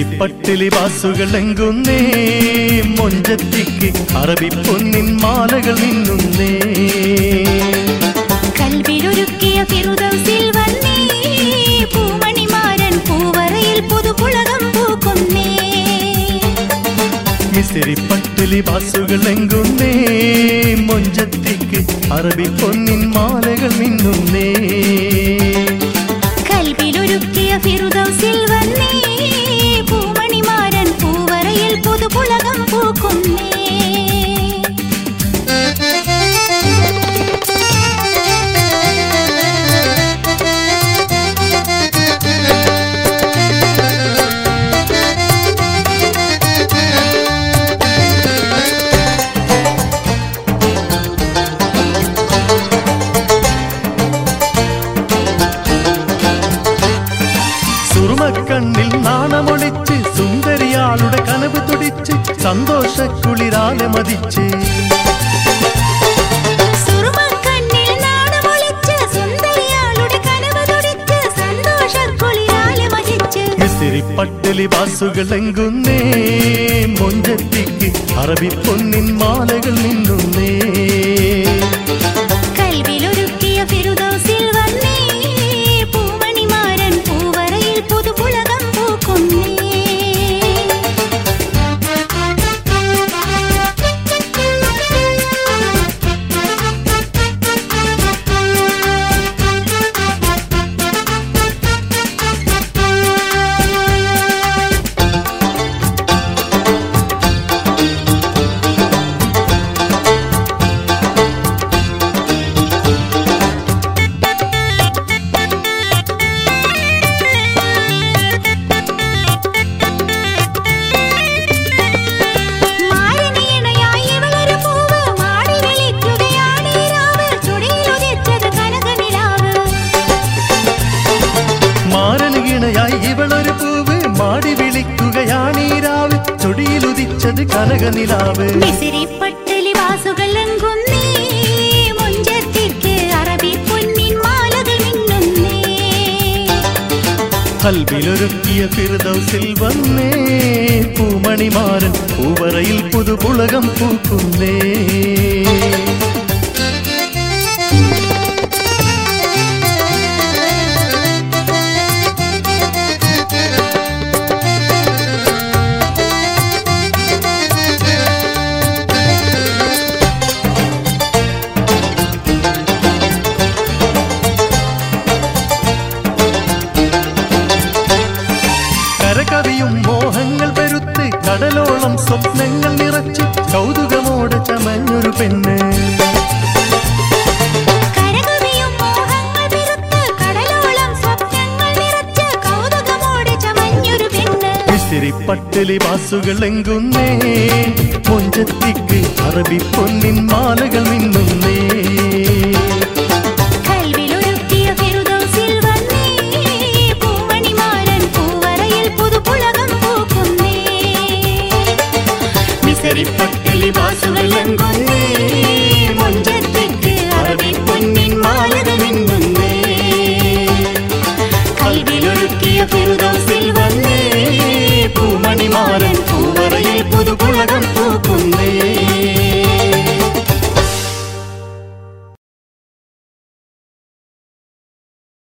മിസിരിപ്പട്ടിലി വാസുകൾ എങ്കുന്നേ മൊഞ്ചത്തിക്ക് അറബി പൊന്നിൻ മാലകൾ നിന്നുന്നേ കൽവിലൊരുക്കിയ ഫിറുദൗസിൽ വന്നേ പൂമണിമാരൻ പൂവറയിൽ പുതുപുളകം പൂക്കുന്നേ മിസിരിപ്പട്ടിലി വാസുകൾ എങ്കുന്നേ മൊഞ്ചത്തിക്ക് അറബി പൊന്നിൻ മാലകൾ നിന്നുന്നേ കൽവിലൊരുക്കിയ ഫിറുദൗസിൽ വന്നേ പൂമണിമാരൻ പൂവറയിൽ പുതുപുളകം പൂക്കുന്നേ സുറുമക്കണ്ണിൽ നാണമൊളിച്ച് സുന്ദരിയാളുടെ കനവ് തുടിച്ച് സന്തോഷക്കുളിരാലെ മതിച്ച് സുറുമക്കണ്ണിൽ നാണമൊളിച്ച് സുന്ദരിയാളുടെ കനവ് തുടിച്ച് സന്തോഷക്കുളിരാലെ മതിച്ച് മിസിരിപ്പട്ടിലി വാസുകൾ എങ്കുന്നേ മൊഞ്ചത്തിക്ക് അറബി പൊന്നിൻ മാലകൾ നിന്നുന്നേ കൽവിലൊരുക്കിയ ഫിറുദൗസിൽ വന്നേ പൂമണിമാരൻ പൂവറയിൽ പുതുപുളകം പൂക്കുന്നേ മാരനീണയായി ഇവളൊരു പൂവ് മാടി വിളിക്കുകയാണ് ഈ രാവ് ചുടിയിലുദിച്ചത് കനകനിലാവ് മാരനുകിണയായി ഇവളൊരു പൂവ് മാടി വിളിക്കുകയാണീരാവ് ചൊടിയിലുദിച്ചത് കനകനിലാവ് മിസിരിപ്പട്ടലി വാസുകൾ എങ്കുന്നേ മുഞ്ചത്തിക്ക് അറബി പൊന്നിൻ മാലകൾ മിന്നുന്നേ കൽവിലൊരുക്കിയ ഫിർദൗസിൽ വന്നേ പൂമണിമാരൻ പൂവറയിൽ പുതുപുളകം പൂക്കുന്നേ കരകവിയും മോഹങ്ങൾ പെരുത്ത് കടലോളം സ്വപ്നങ്ങൾ നിറച്ച് കൗതുകമോടെ ചമഞ്ഞൊരു പെണ്ണ് കരകവിയും മോഹങ്ങൾ വിരുത്ത് കടലോളം സ്വപ്നങ്ങൾ നിറച്ച് കൗതുകമോടെ ചമഞ്ഞൊരു പെണ്ണ് വിസിരിപ്പട്ടിലി വാസുകൾ എങ്കുന്നേ മൊഞ്ചത്തിക്ക് അറബി പൊന്നിൻ മാലകൾ നിന്നുന്നേ കൽവിലൊരുക്കിയ ഫിറുദൗസിൽ വന്നേ പൂമണിമാരൻ പൂവറയിൽ പുതുപുളകം പൂക്കുന്നേ വിസിരിപ്പട്ടിലി വാസുകൾ എങ്കുന്നേ